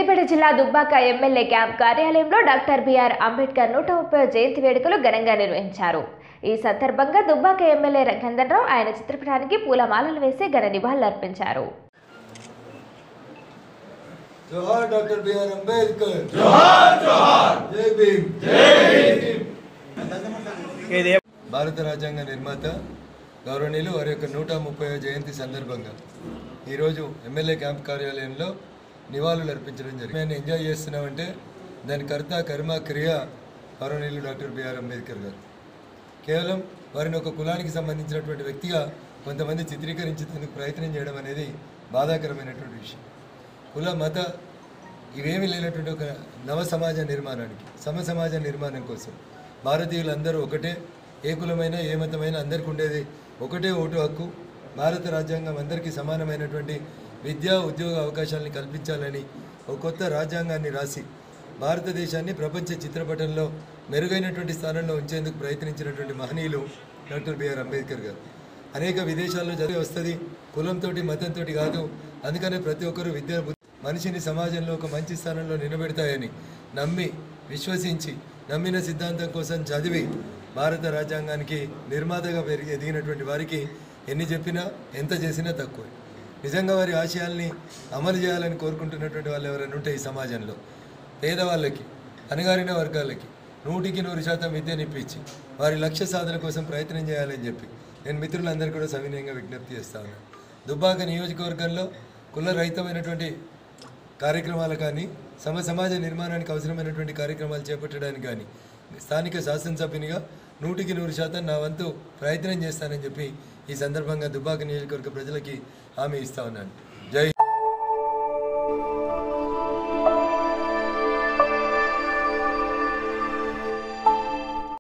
సిద్దిపేట జిల్లా Dubbaka MLA camp కార్యాలయంలో doctor BR Ambedkar నూట ముప్పై జయంతి వేడుకలు ఘనంగా నిర్వహించారు ఈ సందర్భంగా దుబ్బాక ఎమ్మెల్యే రఘునందనరావు ఆయన చిత్రపటానికి పూలమాలలు వేసి ఘన నివాళులర్పించారు జోహార్ డాక్టర్ బిఆర్ అంబేద్కర్ జోహార్ జోహార్ జై భీమ్ భారత రాజ్యాంగ నిర్మాత గౌరవనీయులు వారి యొక్క నూట ముప్పై జయంతి సందర్భంగా ఈరోజు ఎమ్మెల్యే క్యాంప్ కార్యాలయంలో నివాళులు అర్పించడం జరిగింది మేము ఎంజాయ్ చేస్తున్నామంటే దాని కర్త కర్మ క్రియ గౌరవనీయులు డాక్టర్ బిఆర్ అంబేద్కర్ గారు కేవలం వారిని ఒక కులానికి సంబంధించినటువంటి వ్యక్తిగా కొంతమంది చిత్రీకరించేందుకు ప్రయత్నం చేయడం అనేది బాధాకరమైనటువంటి విషయం కుల మత ఇవేమీ లేనటువంటి ఒక నవ సమాజ నిర్మాణానికి సమ సమాజ నిర్మాణం కోసం భారతీయులందరూ ఒకటే ఏ కులమైనా ఏ మతమైనా అందరికీ ఉండేది ఒకటే ఓటు హక్కు భారత రాజ్యాంగం అందరికీ సమానమైనటువంటి విద్యా ఉద్యోగ అవకాశాలని కల్పించాలని ఒక కొత్త రాజ్యాంగాన్ని రాసి భారతదేశాన్ని ప్రపంచ చిత్రపటంలో మెరుగైనటువంటి స్థానంలో ఉంచేందుకు ప్రయత్నించినటువంటి మహనీయులు డాక్టర్ బిఆర్ అంబేద్కర్ గారు అనేక విదేశాల్లో జరిగి వస్తుంది కులంతో మతంతో కాదు అందుకనే ప్రతి ఒక్కరూ విద్య మనిషిని సమాజంలో ఒక మంచి స్థానంలో నిలబెడతాయని నమ్మి విశ్వసించి నమ్మిన సిద్ధాంతం కోసం చదివి భారత రాజ్యాంగానికి నిర్మాతగా పెరిగి ఎదిగినటువంటి వారికి ఎన్ని చెప్పినా ఎంత చేసినా తక్కువే నిజంగా వారి ఆశయాల్ని అమలు చేయాలని కోరుకుంటున్నటువంటి వాళ్ళు ఎవరైనా ఉంటే ఈ సమాజంలో పేదవాళ్ళకి అణగారిన వర్గాలకి నూటికి నూరు శాతం విద్యనిప్పించి వారి లక్ష్య సాధన కోసం ప్రయత్నం చేయాలని చెప్పి నేను మిత్రులందరూ కూడా సవినయంగా విజ్ఞప్తి చేస్తా ఉన్నాను దుబ్బాక నియోజకవర్గంలో కుల రహితమైనటువంటి కార్యక్రమాలు కానీ సమ సమాజ నిర్మాణానికి అవసరమైనటువంటి కార్యక్రమాలు చేపట్టడానికి కానీ స్థానిక శాసనసభ్యునిగా నూటికి నూరు శాతం నా వంతు ప్రయత్నం చేస్తానని చెప్పి ఈ సందర్భంగా దుబ్బాక నియోజకవర్గ ప్రజలకి హామీ ఇస్తా ఉన్నాను జై